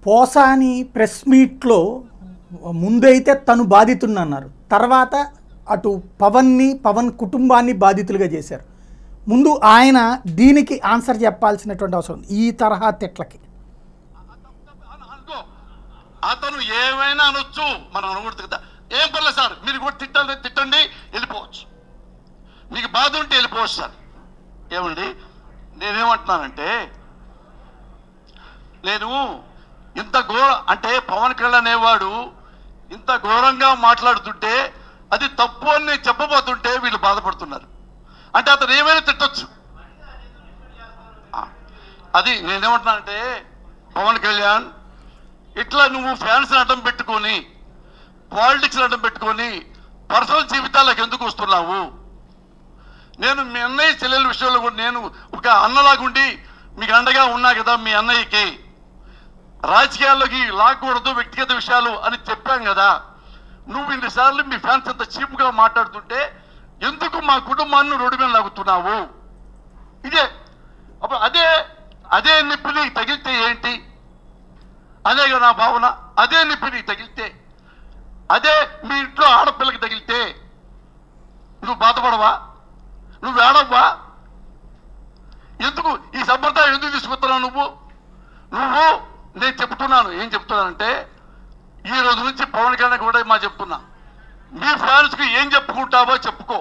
Posani press మీట్లో ముందైతే తను బాధితుడిని అన్నారు తర్వాత అటు పవన్ని పవన్ కుటుంబాన్ని బాధితులుగా చేశారు ముందు ఆయన దీనికి ఆన్సర్ చెప్పాల్సినటువంటి అవసరం ఉంది. ఈ తరహా తిట్లకి అనుకో అతను ఏమైనా అనొచ్చు మనం అనకూడదు కదా ఏం పర్లేదు సార్ మీరు కూడా తిట్టండి తిట్టండి వెళ్ళిపోవచ్చు మీకు బాధ ఉంటే వెళ్ళిపోవచ్చు సార్ ఏమండి నేనేమంటున్నానంటే నేను ఇంత ఘోర అంటే పవన్ కళ్యాణ్ అనేవాడు ఇంత ఘోరంగా మాట్లాడుతుంటే అది తప్పు అని నేను చెప్పబోతుంటే వీళ్ళు బాధపడుతున్నారు అంటే అతను ఏమైనా తిట్టొచ్చు ఆ, అది నేనేమంటున్నానంటే పవన్ కళ్యాణ్ ఇట్లా నువ్వు ఫ్యాన్స్ అడ్డం పెట్టుకొని పాలిటిక్స్ అడ్డం పెట్టుకొని పర్సనల్ జీవితాలకు ఎందుకు వస్తున్నావు నేను మీ అన్నయ్య చెల్లెల విషయంలో కూడా నేను ఒక అన్నలాగుండి మీకు అండగా ఉన్నా కదా మీ అన్నయ్యకి రాజకీయాల్లోకి లాక్కూడదు వ్యక్తిగత విషయాలు అని చెప్పాం కదా నువ్వు ఇన్నిసార్లు మీ ఫ్యాన్స్ అంత చీప్గా మాట్లాడుతుంటే ఎందుకు మా కుటుంబాన్ని రోడ్డు మీద లాగుతున్నావు ఇదే అప్పుడు అదే అదే నిప్పు నీకు తగిలితే ఏంటి అదే కదా నా భావన అదే నిప్పు నీకు తగిలితే అదే మీ ఇంట్లో ఆడపిల్లకి తగిలితే నువ్వు బాధపడవా నువ్వు ఏడవ్వా ఎందుకు ఈ సంప్రదాయం ఎందుకు తీసుకొస్తున్నావు నువ్వు నువ్వు నేను చెప్తున్నాను ఏం చెప్తున్నానంటే ఈ రోజు నుంచి పవన్ కళ్యాణ్ కూడా మా చెప్తున్నా మీ ఫ్యాన్స్కి ఏం చెప్పుకుంటావో చెప్పుకో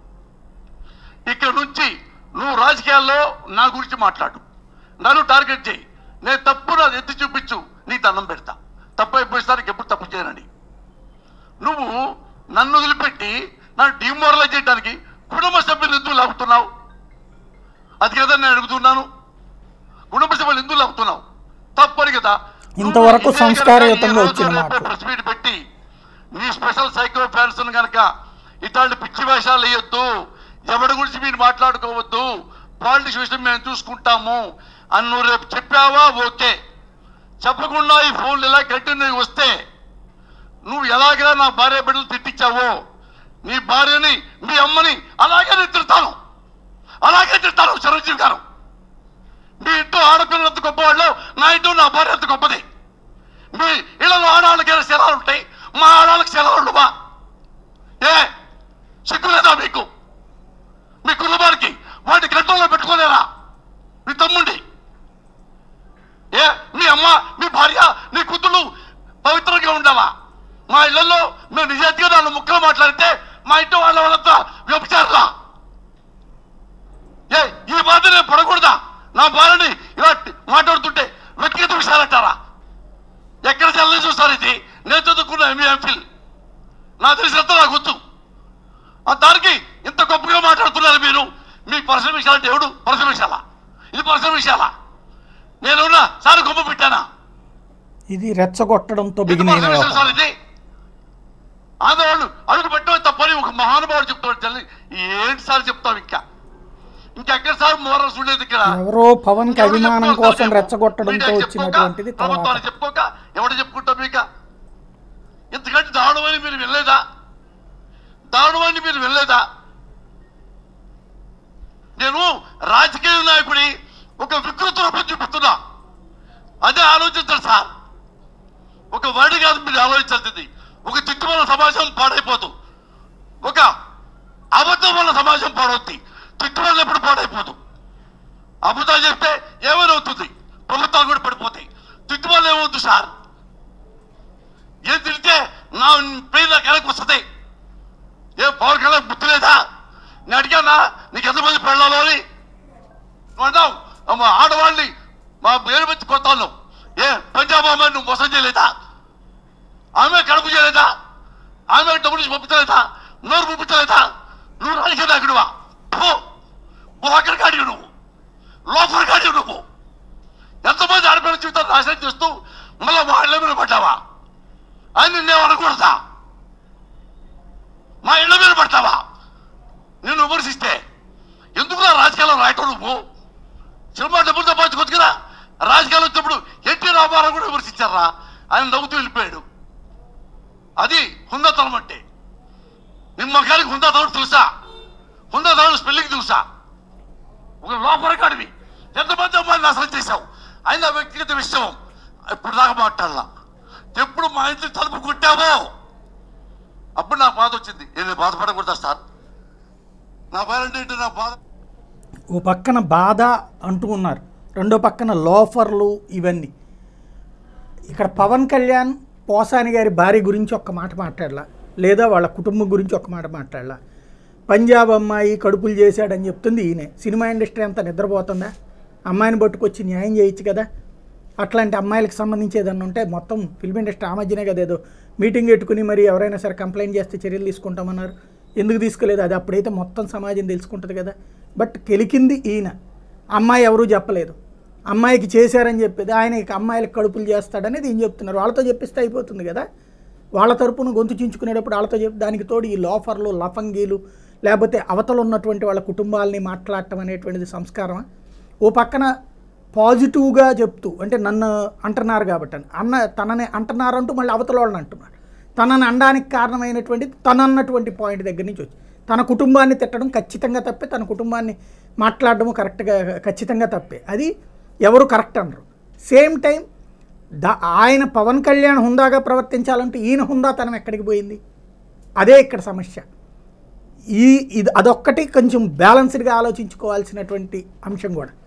ఇక్కడ నుంచి నువ్వు రాజకీయాల్లో నా గురించి మాట్లాడు నన్ను టార్గెట్ చేయి నేను తప్పు నాది ఎత్తి చూపించు నీ దండం పెడతా తప్పు అయిపోయిస్తానికి ఎప్పుడు తప్పు చేయనండి నువ్వు నన్ను వదిలిపెట్టి నన్ను డిమోరలైజ్ చేయడానికి కుటుంబ సభ్యులు ఎందుకు లాగుతున్నావు అది కదా నేను అడుగుతున్నాను కుటుంబ సభ్యులు ఎందుకు లాగుతున్నావు తప్పని కదా ఇంతవరకు నువ్వు ఇదే సంస్కారయుతంగా కనుక ఈ వచ్చిన రోజు మాటలు. రేపు ప్రెస్ మీట్ పెట్టి నీ స్పెషల్ సైకో ఫ్యాన్స్ కనుక ఇట్లాంటి పిచ్చి వేషాలు వేయొద్దు ఎవరి గురించి మీరు మాట్లాడుకోవద్దు పాలిటిక్స్ విషయం మేము చూసుకుంటాము అని నువ్వు రేపు చెప్పావా ఓకే చెప్పకుండా ఈ ఫోన్లు ఇలా కంటిన్యూ వస్తే నువ్వు ఎలాగా నా భార్య బిడ్డలు తిట్టించావో నీ భార్యని మీ అమ్మని అలాగే నేను తిడతాను అలాగే తిడతాను చిరంజీవి గారు మీ ఇంట్లో ఆడపిల్లలు ఎంత గొప్పవాళ్ళు నా ఇంట్లో నా భార్య ఎంత గొప్పది మీ ఇళ్ళలో ఆడవాళ్ళకి సెలవులు ఉంటాయి మా ఆడవాళ్ళకి సెలవులు ఉండవా ఏ సిగ్గు లేదా మీకు మీ కుటుంబానికి వాటి కంట్రోల్లో పెట్టుకోలేరా మీ తమ్ముండి ఏ మీ అమ్మ మీ భార్య నీ కూతుళ్ళు పవిత్రంగా ఉండవా మా ఇళ్లలో మేము నిజాయితీగా నాలుగు ముక్కలు మాట్లాడితే మా ఇంటి వాళ్ళ వాళ్ళంతా వ్యభిచారులా ఏ ఈ బాధ నేను పడకూడదా నా భార్యని ఇలా మాట్లాడుతుంటే వ్యక్తిగత విషయాలు అంటారా ఎక్కడ చల్లని చూస్తారు ఇది నేను చదువుకున్న ఎంఏ ఎంఫిల్ నా తెలిసినంత నాకు వచ్చు ఆ దానికి ఇంత గొప్పగా మాట్లాడుతున్నారు మీరు మీ పర్సనల్ విషయాలు అంటే ఎవడు పర్సనల్ విషయాలా ఇది పర్సనల్ విషయాలా నేనున్నా సార్ గొప్ప పెట్టానా ఇది రెచ్చగొట్టడంతో ఇది బిగిన్ అయిన పర్సనల్ విషయం వ్యవహారం. సార్ ఇది ఆంధ్రవాళ్ళు అడుగు పెట్టడం తప్పని ఒక మహానుభావుడు చెప్తాడు తల్లి ఏంటి సార్ చెప్తావు ఇంకా ఇంకెక్కడ సార్ మోరల్స్ ఉండేది ఇక్కడ ఎవరో పవన్ కి ఎవరు అభిమానం చెప్పుకోరు కోసం సార్ మేము. రెచ్చగొట్టడంతో మీడియాకి వచ్చినటువంటిది చెప్పుకోక, ప్రభుత్వానికి తర్వాత చెప్పుకోక ఎవడు చెప్పుకుంటాం మీక ఎందుకంటే దారుణమని మీరు వెళ్ళలేదా దారుణమని మీరు వెళ్ళలేదా నేను రాజకీయ నాయకుడి ఒక వికృత రూపం చూపిస్తున్నా అదే ఆలోచించాలి సార్ ఒక వర్డ్ కాదు మీరు ఆలోచించాల్సింది ఒక తిట్టుమల సమాజం పాడైపోదు ఒక అబద్ధం వల్ల సమాజం పాడవుద్ది తిట్టు వల్ల ఎప్పుడు పాడైపోదు అబద్ధాలు చెప్తే ఏమైనా అవుతుంది ప్రభుత్వాలు కూడా పడిపోతాయి తిట్టు వల్ల ఏమవుతుంది సార్ ఏం తిడితే నా ప్రియ నాకు వెనక్కి వస్తుంది ఏ పవన్ కళ్యాణ్ బుద్ధి లేదా నేను అడిగానా నీకు ఎంతమంది పెళ్ళాలో అని నువ్వు అన్నావు అమ్మ ఆడవాళ్ళని మా పేరు పెట్టి కొత్తాను ఏ పంజాబ్ అమ్మాయి నువ్వు మోసం చేయలేదా ఆమె కడుపు చేయలేదా ఆమె డబ్బులు నుంచి పంపించలేదా నోరు పంపించలేదా నువ్వు రాజకీయ నాయకుడువా పో బోకర్ కాడి నువ్వు లోపల కాడి నువ్వు ఎంతమంది ఆడపిల్ల జీవితాలు నాశనం చేస్తూ మళ్ళీ వాళ్ళ మీద పడ్డావా అని నిన్నే అనకూడదా మా ఇళ్ళ మీద పడతావా నిన్ను విమర్శిస్తే ఎందుకు నా రాజకీయాల్లో రాయటం నువ్వు సినిమా డబ్బులు సంపాదించుకోవచ్చు కదా రాజకీయాలు వచ్చినప్పుడు ఎన్టీ రామారావు కూడా విమర్శించారా ఆయన నవ్వుతూ వెళ్ళిపోయాడు అది హుందాతనం అంటే నిమ్మకానికి హుందాతనం తెలుసా హుందాతనం స్పెల్లింగ్ తెలుసా ఒక లోపల కాడివి ఎంతమంది అమ్మాయిని నాశనం చేశావు ఆయన వ్యక్తిగత విషయం ఇప్పుడు దాకా మాట్లాడాల ఎప్పుడు మా ఇంట్లో తలుపు కొట్టావో అప్పుడు నాకు బాధ వచ్చింది నేను బాధపడకూడదా సార్ నా పేరెంట్ ఏంటి నా బాధ ఓ పక్కన బాధ అంటూ ఉన్నారు రెండో పక్కన లోఫర్లు ఇవన్నీ ఇక్కడ పవన్ కళ్యాణ్ పోసాని గారి భార్య గురించి ఒక్క మాట మాట్లాడలా లేదా వాళ్ళ కుటుంబం గురించి ఒక్క మాట మాట్లాడలా పంజాబ్ అమ్మాయి కడుపులు చేశాడని చెప్తుంది ఈయనే సినిమా ఇండస్ట్రీ అంతా నిద్రపోతుందా అమ్మాయిని పట్టుకొచ్చి న్యాయం చేయొచ్చు కదా అట్లాంటి అమ్మాయిలకు సంబంధించి ఏదన్నా ఉంటే మొత్తం ఫిల్మ్ ఇండస్ట్రీ ఆ మధ్యనే కదా ఏదో మీటింగ్ పెట్టుకుని మరి ఎవరైనా సరే కంప్లైంట్ చేస్తే చర్యలు తీసుకుంటామన్నారు ఎందుకు తీసుకోలేదు అది అప్పుడైతే మొత్తం సమాజం తెలుసుకుంటుంది కదా బట్ కెలికింది ఈయన అమ్మాయి ఎవరూ చెప్పలేదు అమ్మాయికి చేశారని చెప్పేది ఆయన ఇక అమ్మాయిలకు కడుపులు చేస్తాడనేది ఈయన చెప్తున్నారు వాళ్ళతో చెప్పిస్తే అయిపోతుంది కదా వాళ్ళ తరపున గొంతు చించుకునేటప్పుడు వాళ్ళతో చెప్పి దానికి తోడు ఈ లోఫర్లు లఫంగీలు లేకపోతే అవతల ఉన్నటువంటి వాళ్ళ కుటుంబాలని మాట్లాడటం అనేటువంటిది సంస్కారమా ఓ పక్కన పాజిటివ్గా చెప్తూ అంటే నన్ను అంటున్నారు కాబట్టి అని. అన్న తనని అంటున్నారు అంటూ మళ్ళీ అవతల వాళ్ళని అంటున్నాడు తనని అనడానికి కారణమైనటువంటి తను అన్నటువంటి పాయింట్ దగ్గర నుంచి వచ్చి తన కుటుంబాన్ని తిట్టడం ఖచ్చితంగా తప్పే తన కుటుంబాన్ని మాట్లాడడము కరెక్ట్గా ఖచ్చితంగా తప్పే అది ఎవరు కరెక్ట్ అనరు సేమ్ టైం దా ఆయన పవన్ కళ్యాణ్ హుందాగా ప్రవర్తించాలంటే ఈయన హుందాతనం ఎక్కడికి పోయింది అదే ఇక్కడ సమస్య ఈ ఇది అదొక్కటి కొంచెం బ్యాలెన్స్డ్గా ఆలోచించుకోవాల్సినటువంటి అంశం కూడా